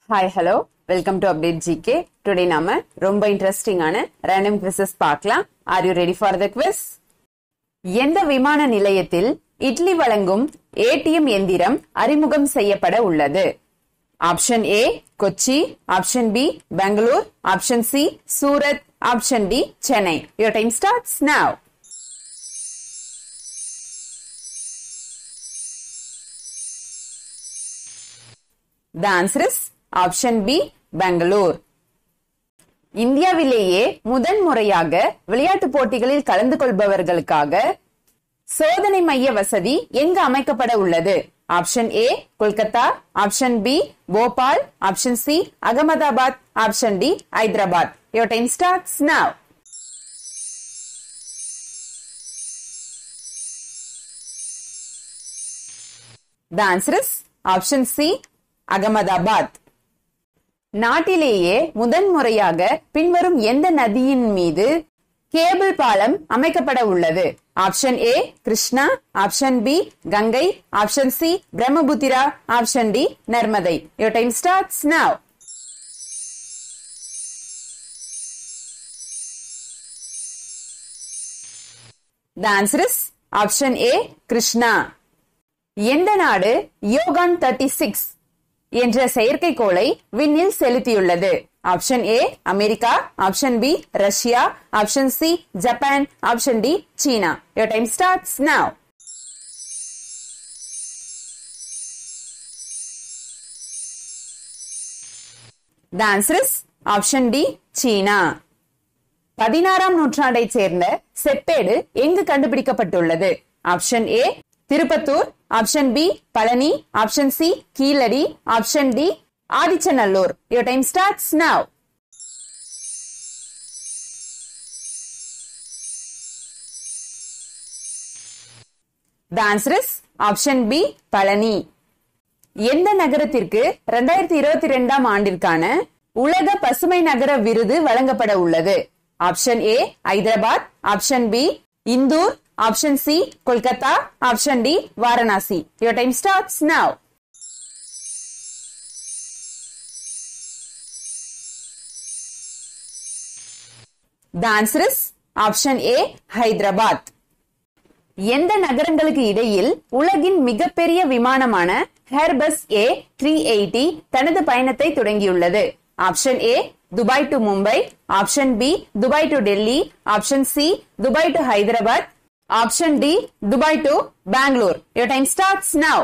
hi hello welcome to update GK today நாம ரொம்ப இன்ட்ரெஸ்டிங்கான ரேண்டம் குவிசஸ் பார்க்கலாம் are you ready for the quiz எந்த விமான நிலையத்தில் இட்லி வழங்கும் ஏடிஎம் எந்திரம் அறிமுகம் செய்யப்பட உள்ளது option A Kochi option B Bangalore option C Surat option D Chennai your time starts now The answer is option B, Bangalore இந்தியாவிலேயே முதன் முறையாக விளையாட்டுப் போட்டிகளில் கலந்து கொள்பவர்களுக்காக சோதனை மைய வசதி எங்கு அமைக்கப்பட உள்ளது option A Kolkata option B Bhopal option C Ahmedabad option D Hyderabad your time starts now The answer is option C, Ahmedabad நாட்டிலேயே முதன் முறையாக பின்வரும் எந்த நதியின் மீது கேபிள் பாலம் அமைக்கப்பட உள்ளது option A Krishna option B Ganga option C Brahmaputra option D Narmada your time starts now The answer is option A, Krishna எந்த நாடு யோகான் தேர்ட்டி சிக்ஸ் என்ற செயற்கைக்கோளை விண்ணில் செலுத்தியுள்ளது option A America option B Russia option C Japan option D சீனா your time starts now The answer is option D, சீனா பதினாறாம் நூற்றாண்டைச் சேர்ந்த செப்பேடு எங்கு கண்டுபிடிக்கப்பட்டுள்ளது option A Tiruppattur option B Palani option C Keezhadi option D Adichanallur your time starts now The answer is option B Palani எந்த நகரத்திற்கு இரண்டாயிரத்தி இருபத்தி ரெண்டாம் ஆண்டிற்கான உலக பசுமை நகர விருது வழங்கப்பட உள்ளது option A Hyderabad option B Indore option C Kolkata option D Varanasi your time starts now The answer is option A Hyderabad எந்த நகரங்களுக்கு இடையில் உலகின் மிகப்பெரிய விமானமான ஹேர்பஸ் ஏ த்ரீ எயிட்டி தனது பயணத்தை தொடங்கியுள்ளது option A Dubai to Mumbai option B Dubai to Delhi option C Dubai to Hyderabad option D Dubai to Bangalore your time starts now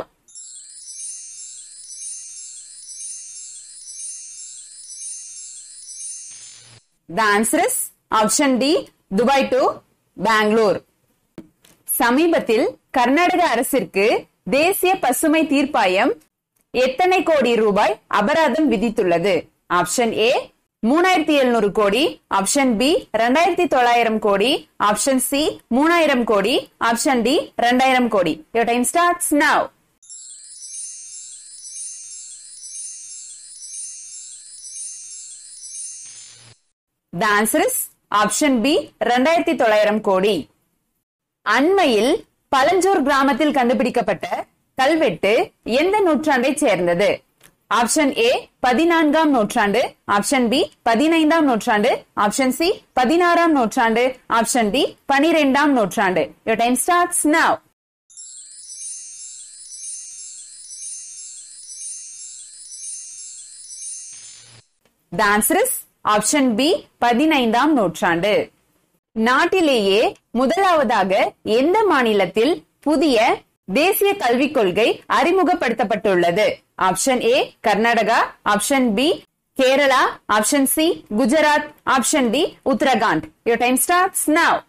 The answer is option D, Dubai to Bangalore சமீபத்தில் கர்நாடக அரசிற்கு தேசிய பசுமை தீர்ப்பாயம் எத்தனை கோடி ரூபாய் அபராதம் விதித்துள்ளது ஆப்ஷன் ஏ மூணாயிரத்தி எழுநூறு கோடி ஆப்ஷன் பி ரெண்டாயிரத்தி தொள்ளாயிரம் கோடி ஆப்ஷன் சி மூணாயிரம் கோடி ஆப்ஷன் டி ரெண்டாயிரம் கோடி your time starts now The answer is option B ரெண்டாயிரத்தி தொள்ளாயிரம் கோடி அண்மையில் பழஞ்சூர் கிராமத்தில் கண்டுபிடிக்கப்பட்ட கல்வெட்டு எந்த நூற்றாண்டைச் சேர்ந்தது ஆப்ஷன் ஏ பதினான்காம் நூற்றாண்டு ஆப்ஷன் பி பதினைந்தாம் நூற்றாண்டு ஆப்ஷன் சி பதினாறாம் நூற்றாண்டு ஆப்ஷன் டி பனிரெண்டாம் நூற்றாண்டு your time starts now The answer is option B பதினைந்தாம் நூற்றாண்டு நாட்டிலேயே முதலாவதாக எந்த மாநிலத்தில் புதிய தேசிய கல்விக் கொள்கை அறிமுகப்படுத்தப்பட்டுள்ளது option A Karnataka option B Kerala option C Gujarat option D Uttarakhand your time starts now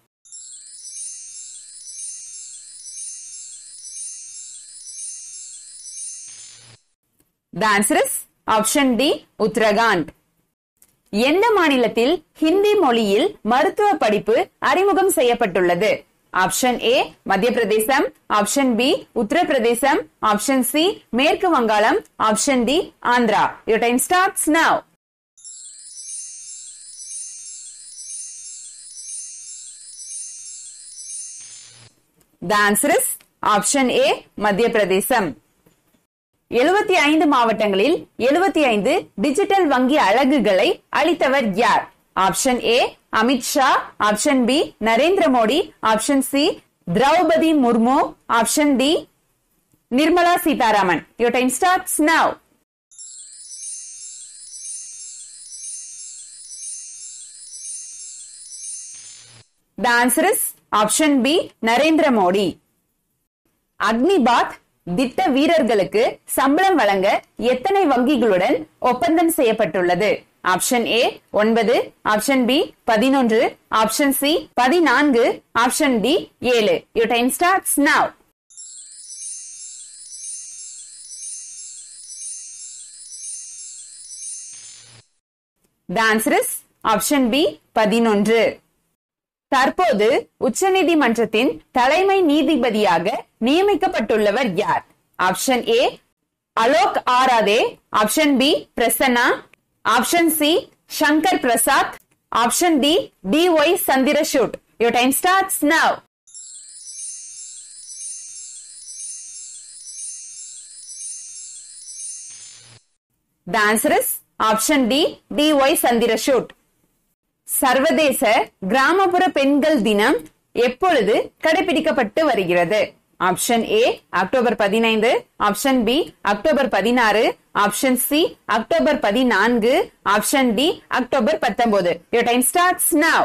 The answer is option D Uttarakhand எந்த மாநிலத்தில் ஹிந்தி மொழியில் மருத்துவ படிப்பு அறிமுகம் செய்யப்பட்டுள்ளது option A Madhya Pradesh option B Uttar Pradesh option C மேற்கு வங்காளம் option D Andhra your time starts now The answer is option A Madhya Pradesh எழுபத்தி ஐந்து மாவட்டங்களில் எழுபத்தி ஐந்து டிஜிட்டல் வங்கி அலகுகளை அளித்தவர் யார் option A Amit Shah option B Narendra Modi option C Droupadi Murmu option D Nirmala Sitharaman your time starts now The answer is option B Narendra Modi Agnipath திட்ட வீரர்களுக்கு சம்பளம் வழங்க எத்தனை வங்கிகளுடன் ஒப்பந்தம் செய்யப்பட்டுள்ளது ஆப்ஷன் ஏ ஒன்பது ஆப்ஷன் பி பதினொன்று ஆப்ஷன் சி பதினான்கு ஆப்ஷன் டி ஏழு your time starts now The answer is option B பதினொன்று தற்போது உச்சநீதிமன்றத்தின் தலைமை நீதிபதியாக நியமிக்கப்பட்டுள்ளவர் யார் option A Alok Aradhe option B Prasanna option C Shankar Prasad option D D Y Chandrachud your time starts now The answer is option D D Y Chandrachud சர்வதேச கிராமப்புற பெண்கள் தினம் எப்பொழுது கடைபிடிக்கப்பட்டு வருகிறது ஆப்ஷன் ஏ அக்டோபர் பதினைந்து ஆப்ஷன் பி அக்டோபர் பதினாறு ஆப்ஷன் சி அக்டோபர் பதினான்கு ஆப்ஷன் டி அக்டோபர் பத்தொன்பது your time starts now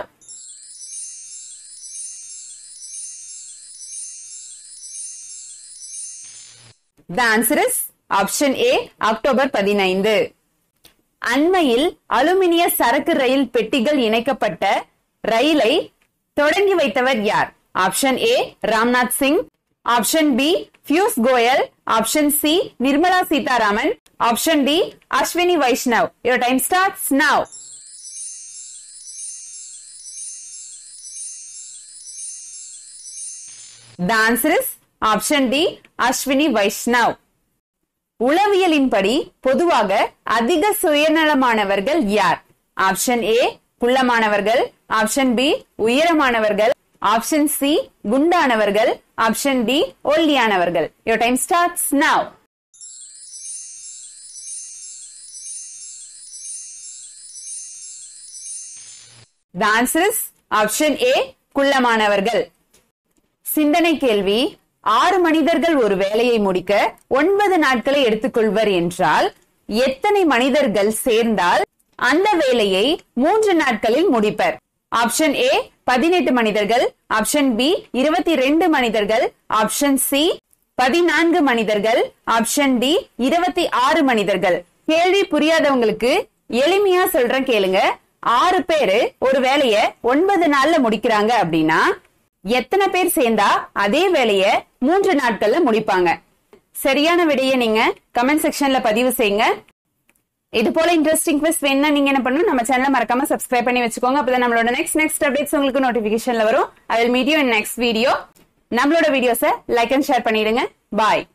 The answer is option A October பதினைந்து அண்மையில் அலுமினிய சரக்கு ரயில் பெட்டிகள் இணைக்கப்பட்ட ரயிலை தொடங்கி வைத்தவர் யார் option A Ramnath Singh option B Piyush Goyal option C Nirmala Sitharaman option D Ashwini Vaishnaw your time starts now The answer is option D Ashwini Vaishnaw உளவியலின்படி பொதுவாக அதிக சுயநலமானவர்கள் யார் ஆப்ஷன் ஏ குள்ளமானவர்கள் ஆப்ஷன் பி உயரமானவர்கள் ஆப்ஷன் சி குண்டானவர்கள் ஆப்ஷன் டி ஒல்லியானவர்கள் your time starts now The answer is option A குள்ளமானவர்கள் சிந்தனை கேள்வி ஆறு மனிதர்கள் ஒரு வேலையை முடிக்க ஒன்பது நாட்களை எடுத்துக்கொள்வர் என்றால் எத்தனை மனிதர்கள் சேர்ந்தால் அந்த வேலையை மூன்று நாட்களில் முடிப்பர் ஆப்ஷன் ஏ பதினெட்டு மனிதர்கள் ஆப்ஷன் பி இருபத்தி ரெண்டு மனிதர்கள் ஆப்ஷன் சி பதினான்கு மனிதர்கள் ஆப்ஷன் டி இருபத்தி ஆறு மனிதர்கள் கேள்வி புரியாதவங்களுக்கு எளிமையா சொல்றேன் கேளுங்க ஆறு பேரு ஒரு வேலைய ஒன்பது நாள்ல முடிக்கிறாங்க அப்படின்னா எத்தனை பேர் சேர்ந்தா அதே வேலைய மூன்று நாட்கள்ல முடிப்பாங்க சரியான விடையை நீங்க கமெண்ட் செக்ஷன்ல பதிவு செய்யுங்க இது போல இன்ட்ரெஸ்டிங் குவிஸ் வேணும்னா நீங்க என்ன பண்ணணும் நம்ம சேனலை மறக்காம சப்ஸ்கிரைப் பண்ணி வச்சுக்கோங்க அப்பதான் நம்மளோட நெக்ஸ்ட் நெக்ஸ்ட் அப்டேட்ஸ் உங்களுக்கு நோட்டிபிகேஷன்ல வரும் I will meet you in next video நம்மளோட வீடியோஸை லைக் அண்ட் ஷேர் பண்ணிடுங்க பாய்